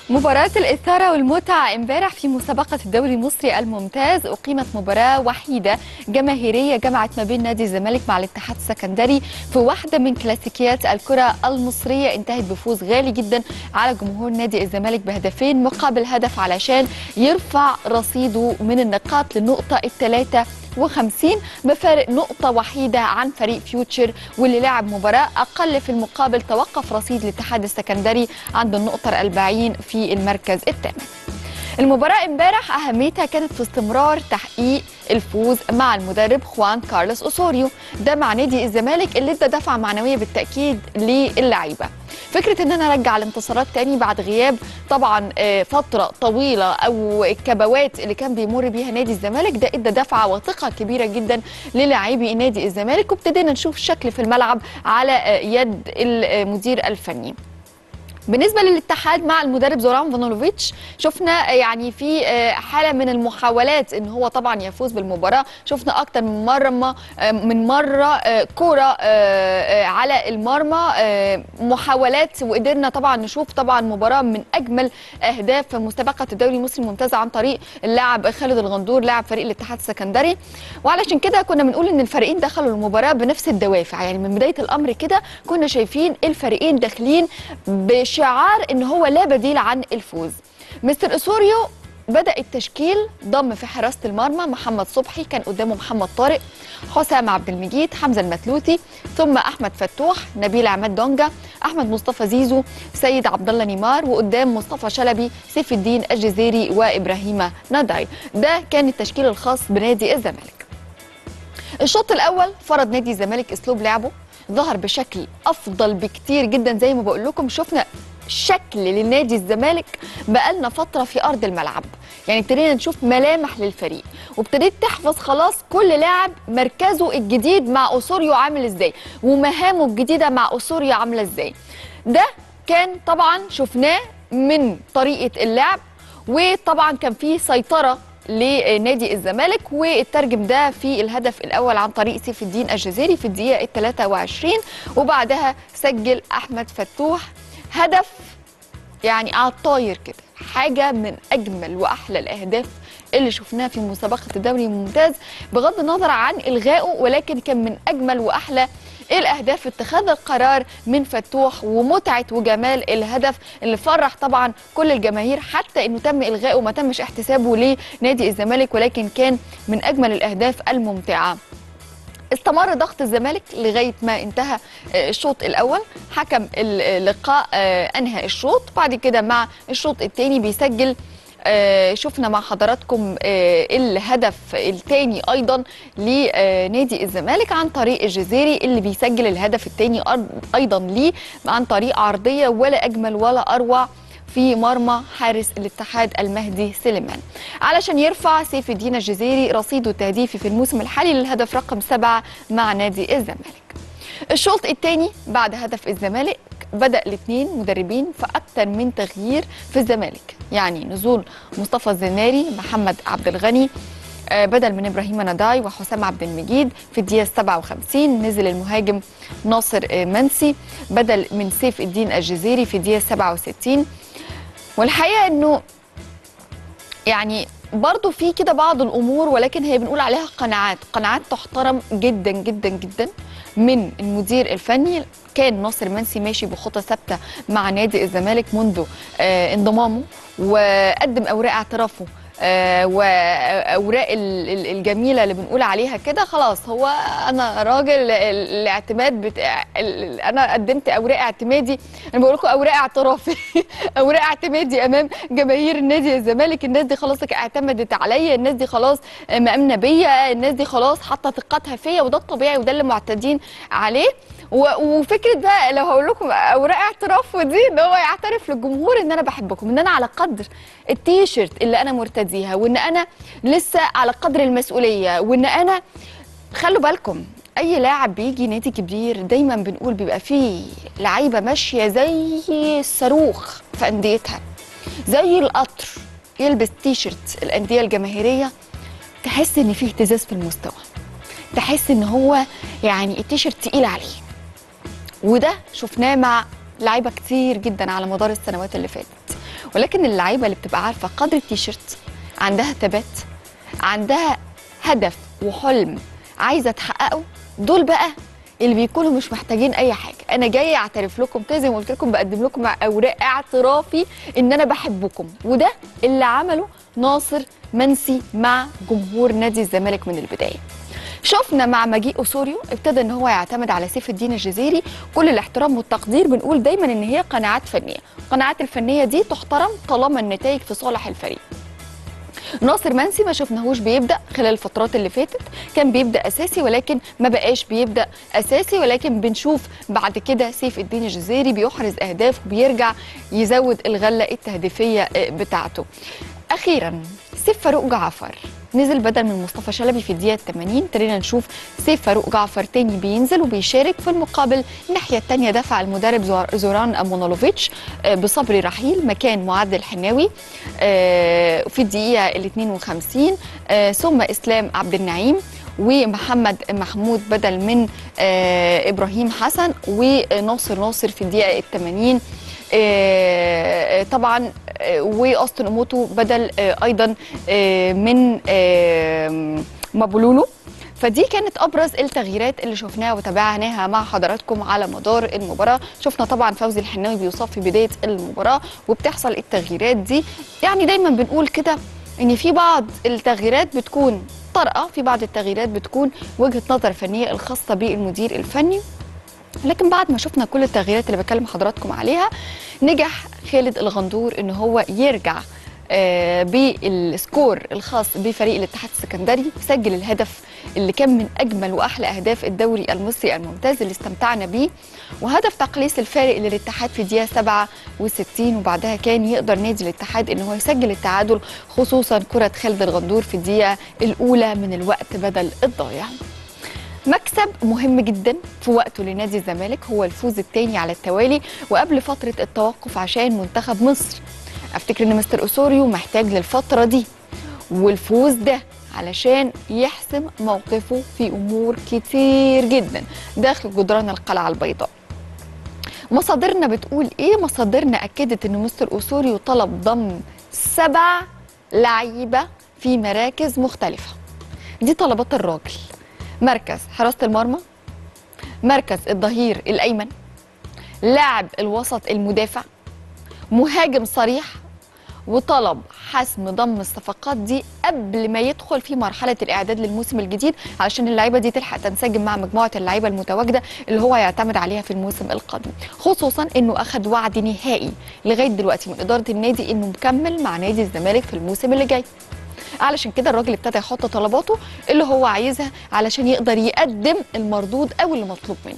مباراة الإثارة والمتعة امبارح في مسابقة الدوري المصري الممتاز أقيمت مباراة وحيدة جماهيرية جمعت ما بين نادي الزمالك مع الاتحاد السكندري في واحدة من كلاسيكيات الكرة المصرية انتهت بفوز غالي جدا على جمهور نادي الزمالك بهدفين مقابل هدف علشان يرفع رصيده من النقاط للنقطة الثلاثة وخمسين بفارق نقطة وحيدة عن فريق فيوتشر واللي لعب مباراة أقل في المقابل توقف رصيد الاتحاد السكندري عند النقطة الأربعين في المركز الثامن المباراة امبارح أهميتها كانت في استمرار تحقيق الفوز مع المدرب خوان كارلوس أوسوريو ده مع نادي الزمالك اللي ادى دفعة معنوية بالتأكيد للعيبة فكرة ان انا ارجع الانتصارات تاني بعد غياب طبعا آه، فترة طويلة او الكبوات اللي كان بيمر بيها نادي الزمالك ده ادى دفعة وثقة كبيرة جدا للاعبي نادي الزمالك وابتدينا نشوف شكل في الملعب على آه، يد المدير الفني بالنسبه للاتحاد مع المدرب زوران فانولوفيتش شفنا يعني في آه، حاله من المحاولات ان هو طبعا يفوز بالمباراه شفنا اكتر من مره ما آه، من مره آه، كوره آه، آه، على المرمى آه، محاولات وقدرنا طبعا نشوف طبعا مباراه من اجمل اهداف مسابقه الدوري المصري الممتاز عن طريق اللاعب خالد الغندور لاعب فريق الاتحاد السكندري وعلشان كده كنا بنقول ان الفريقين دخلوا المباراه بنفس الدوافع يعني من بدايه الامر كده كنا شايفين الفريقين داخلين بشعار ان هو لا بديل عن الفوز مستر اسوريو بدأ التشكيل ضم في حراسة المرمى محمد صبحي كان قدامه محمد طارق حسام عبد المجيد حمزة المثلوثي ثم أحمد فتوح نبيل عماد دونجا أحمد مصطفى زيزو سيد عبد الله نيمار وقدام مصطفى شلبي سيف الدين الجزيري وإبراهيم ناداي ده كان التشكيل الخاص بنادي الزمالك الشوط الاول فرض نادي الزمالك اسلوب لعبه ظهر بشكل افضل بكتير جدا زي ما بقول لكم شفنا شكل لنادي الزمالك بقالنا فتره في ارض الملعب يعني ابتدينا نشوف ملامح للفريق وابتديت تحفظ خلاص كل لاعب مركزه الجديد مع اسوريو عامل ازاي ومهامه الجديده مع اسوريو عامله ازاي ده كان طبعا شفناه من طريقه اللعب وطبعا كان فيه سيطره لنادي الزمالك والترجم ده في الهدف الاول عن طريق سيف الدين الجزيري في الدقيقه ال 23 وبعدها سجل احمد فتوح هدف يعني على الطاير كده حاجه من اجمل واحلى الاهداف اللي شفناها في مسابقه الدوري الممتاز بغض النظر عن الغائه ولكن كان من اجمل واحلى الاهداف اتخاذ القرار من فتوح ومتعه وجمال الهدف اللي فرح طبعا كل الجماهير حتى انه تم الغائه وما تمش احتسابه لنادي الزمالك ولكن كان من اجمل الاهداف الممتعه استمر ضغط الزمالك لغايه ما انتهى آه، الشوط الاول حكم اللقاء آه، انهى الشوط بعد كده مع الشوط الثاني بيسجل آه، شفنا مع حضراتكم آه، الهدف الثاني ايضا لنادي الزمالك عن طريق الجزيري اللي بيسجل الهدف الثاني ايضا ليه عن طريق عرضيه ولا اجمل ولا اروع في مرمى حارس الاتحاد المهدي سليمان علشان يرفع سيف الدين الجزيري رصيده التهديفي في الموسم الحالي للهدف رقم سبعة مع نادي الزمالك الشوط الثاني بعد هدف الزمالك بدأ الاثنين مدربين في أكثر من تغيير في الزمالك يعني نزول مصطفى الزناري محمد عبد الغني آه، بدل من ابراهيم نداي وحسام عبد المجيد في الدقيقه 57 نزل المهاجم ناصر آه، منسي بدل من سيف الدين الجزيري في الدقيقه 67 والحقيقه انه يعني برضو في كده بعض الامور ولكن هي بنقول عليها قناعات قناعات تحترم جدا جدا جدا من المدير الفني كان ناصر منسي ماشي بخطى ثابته مع نادي الزمالك منذ آه انضمامه وقدم اوراق اعترافه آه واوراق ال- ال- الجميله اللي بنقول عليها كده خلاص هو انا راجل ال- الاعتماد بتاع ال- انا قدمت اوراق اعتمادي انا بقول لكم اوراق اعترافي اوراق اعتمادي امام جماهير النادي الزمالك الناس دي خلاص اعتمدت عليا الناس دي خلاص مأمنة بيا الناس دي خلاص حاطه ثقتها فيا وده الطبيعي وده اللي معتادين عليه و- وفكره بقى لو هقول لكم اوراق اعترافه دي ان هو يعترف للجمهور ان انا بحبكم ان انا على قدر التيشيرت اللي انا مرتديها وان انا لسه على قدر المسؤوليه وان انا خلوا بالكم اي لاعب بيجي نادي كبير دايما بنقول بيبقى فيه لعيبه ماشيه زي الصاروخ في انديتها زي القطر يلبس تيشيرت الانديه الجماهيريه تحس ان فيه اهتزاز في المستوى تحس ان هو يعني التيشيرت تقيل عليه وده شفناه مع لعيبه كتير جدا على مدار السنوات اللي فاتت ولكن اللعيبه اللي بتبقى عارفه قدر التيشيرت عندها ثبات عندها هدف وحلم عايزه تحققه دول بقى اللي بيكونوا مش محتاجين اي حاجه انا جاي اعترف لكم كده زي ما قلت لكم بقدم لكم اوراق اعترافي ان انا بحبكم وده اللي عمله ناصر منسي مع جمهور نادي الزمالك من البدايه شفنا مع مجيء اسوريو ابتدى ان هو يعتمد على سيف الدين الجزيري كل الاحترام والتقدير بنقول دايما ان هي قناعات فنيه القناعات الفنيه دي تحترم طالما النتائج في صالح الفريق ناصر منسي ما شفناهوش بيبدا خلال الفترات اللي فاتت كان بيبدا اساسي ولكن ما بقاش بيبدا اساسي ولكن بنشوف بعد كده سيف الدين الجزيري بيحرز اهداف وبيرجع يزود الغله التهديفيه بتاعته اخيرا سيف فاروق جعفر نزل بدل من مصطفى شلبي في الدقيقه 80 ابتدينا نشوف سيف فاروق جعفر تاني بينزل وبيشارك في المقابل الناحيه الثانيه دفع المدرب زوران مونولوفيتش بصبري رحيل مكان معد الحناوي في الدقيقه ال 52 ثم اسلام عبد النعيم ومحمد محمود بدل من ابراهيم حسن وناصر ناصر في الدقيقه ال 80 طبعا واوستن اوموتو بدل ايضا من مابولولو فدي كانت ابرز التغييرات اللي شفناها وتابعناها مع حضراتكم على مدار المباراه شفنا طبعا فوزي الحناوي بيصاب في بدايه المباراه وبتحصل التغييرات دي يعني دايما بنقول كده ان في بعض التغييرات بتكون طارئه في بعض التغييرات بتكون وجهه نظر فنيه الخاصه بالمدير الفني لكن بعد ما شفنا كل التغييرات اللي بكلم حضراتكم عليها نجح خالد الغندور ان هو يرجع آه بالسكور الخاص بفريق الاتحاد السكندري سجل الهدف اللي كان من اجمل واحلى اهداف الدوري المصري الممتاز اللي استمتعنا بيه وهدف تقليص الفارق للاتحاد في دقيقه 67 وبعدها كان يقدر نادي الاتحاد ان هو يسجل التعادل خصوصا كره خالد الغندور في الدقيقه الاولى من الوقت بدل الضايع مكسب مهم جدا في وقته لنادي الزمالك هو الفوز الثاني على التوالي وقبل فتره التوقف عشان منتخب مصر افتكر ان مستر اسوريو محتاج للفتره دي والفوز ده علشان يحسم موقفه في امور كتير جدا داخل جدران القلعه البيضاء مصادرنا بتقول ايه مصادرنا اكدت ان مستر اسوريو طلب ضم سبع لعيبه في مراكز مختلفه دي طلبات الراجل مركز حراسه المرمى مركز الظهير الايمن لاعب الوسط المدافع مهاجم صريح وطلب حسم ضم الصفقات دي قبل ما يدخل في مرحله الاعداد للموسم الجديد علشان اللعيبه دي تلحق تنسجم مع مجموعه اللعيبه المتواجده اللي هو يعتمد عليها في الموسم القادم خصوصا انه اخذ وعد نهائي لغايه دلوقتي من اداره النادي انه مكمل مع نادي الزمالك في الموسم اللي جاي علشان كده الراجل ابتدى يحط طلباته اللي هو عايزها علشان يقدر يقدم المردود او اللي مطلوب منه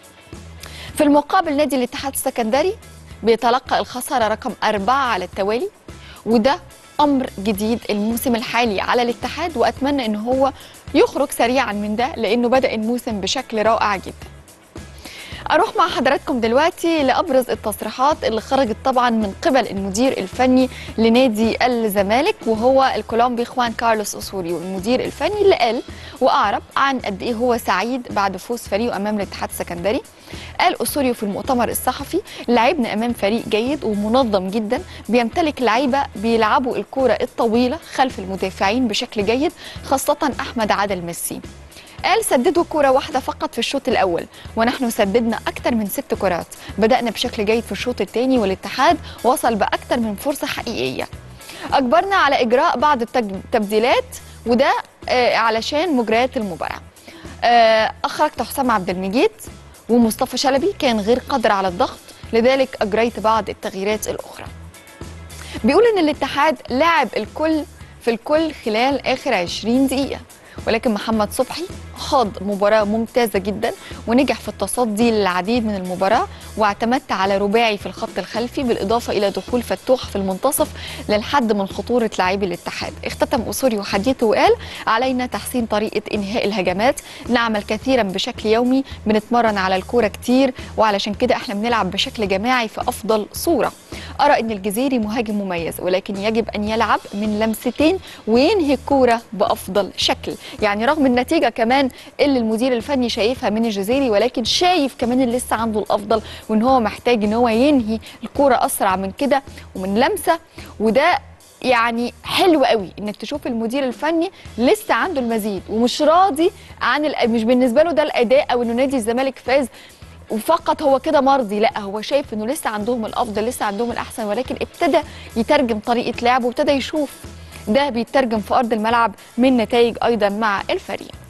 في المقابل نادي الاتحاد السكندري بيتلقى الخساره رقم أربعة على التوالي وده امر جديد الموسم الحالي على الاتحاد واتمنى ان هو يخرج سريعا من ده لانه بدا الموسم بشكل رائع جدا اروح مع حضراتكم دلوقتي لابرز التصريحات اللي خرجت طبعا من قبل المدير الفني لنادي الزمالك وهو الكولومبي خوان كارلوس اسوريو المدير الفني اللي قال واعرب عن قد ايه هو سعيد بعد فوز فريقه امام الاتحاد السكندري قال اسوريو في المؤتمر الصحفي لعبنا امام فريق جيد ومنظم جدا بيمتلك لعيبه بيلعبوا الكوره الطويله خلف المدافعين بشكل جيد خاصه احمد عادل ميسي قال سددوا كرة واحدة فقط في الشوط الأول ونحن سددنا أكثر من ست كرات بدأنا بشكل جيد في الشوط الثاني والاتحاد وصل بأكثر من فرصة حقيقية أجبرنا على إجراء بعض التبديلات وده آه علشان مجريات المباراة آه أخرجت حسام عبد المجيد ومصطفى شلبي كان غير قادر على الضغط لذلك أجريت بعض التغييرات الأخرى بيقول إن الاتحاد لعب الكل في الكل خلال آخر 20 دقيقة ولكن محمد صبحي خاض مباراة ممتازة جدا ونجح في التصدي للعديد من المباراة واعتمدت على رباعي في الخط الخلفي بالإضافة إلى دخول فتوح في المنتصف للحد من خطورة لاعبي الاتحاد اختتم أسوريو حديثه وقال علينا تحسين طريقة إنهاء الهجمات نعمل كثيرا بشكل يومي بنتمرن على الكورة كتير وعلشان كده احنا بنلعب بشكل جماعي في أفضل صورة أرى أن الجزيري مهاجم مميز ولكن يجب أن يلعب من لمستين وينهي الكورة بأفضل شكل يعني رغم النتيجة كمان اللي المدير الفني شايفها من الجزيري ولكن شايف كمان اللي لسه عنده الافضل وان هو محتاج ان هو ينهي الكوره اسرع من كده ومن لمسه وده يعني حلو قوي انك تشوف المدير الفني لسه عنده المزيد ومش راضي عن ال- مش بالنسبه له ده الاداء او انه نادي الزمالك فاز وفقط هو كده مرضي لا هو شايف انه لسه عندهم الافضل لسه عندهم الاحسن ولكن ابتدى يترجم طريقه لعبه وابتدى يشوف ده بيترجم في ارض الملعب من نتائج ايضا مع الفريق